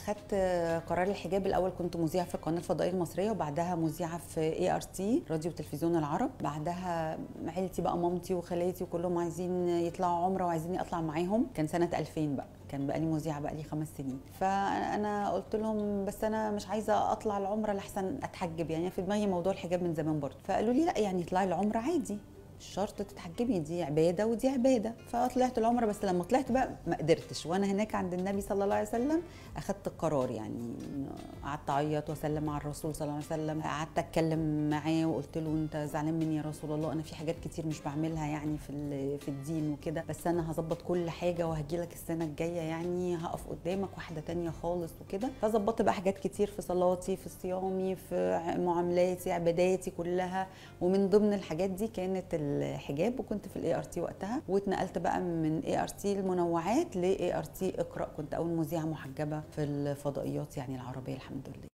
خدت قرار الحجاب الاول كنت مذيعه في القناه الفضائيه المصريه وبعدها مذيعه في اي ار تي راديو وتلفزيون العرب بعدها عيلتي بقى مامتي وخالاتي وكلهم عايزين يطلعوا عمره وعايزيني اطلع معاهم كان سنه 2000 بقى كان بقى لي مذيعه بقى لي خمس سنين فانا قلت لهم بس انا مش عايزه اطلع العمره لحسن اتحجب يعني في دماغي موضوع الحجاب من زمان برضه فقالوا لي لا يعني اطلعي العمره عادي مش شرط تتحجبي دي عباده ودي عباده فطلعت العمره بس لما طلعت بقى ما قدرتش وانا هناك عند النبي صلى الله عليه وسلم اخدت القرار يعني قعدت اعيط واسلم على الرسول صلى الله عليه وسلم قعدت اتكلم معاه وقلت له انت زعلان مني يا رسول الله انا في حاجات كتير مش بعملها يعني في في الدين وكده بس انا هظبط كل حاجه وهجي لك السنه الجايه يعني هقف قدامك واحده تانية خالص وكده فظبطت بقى حاجات كتير في صلاتي في صيامي في معاملاتي عباداتي كلها ومن ضمن الحاجات دي كانت الحجاب وكنت في الاي ار تي وقتها واتنقلت بقى من اي ار تي المنوعات لاي ار تي اقرا كنت اول مذيعه محجبه في الفضائيات يعني العربيه الحمد لله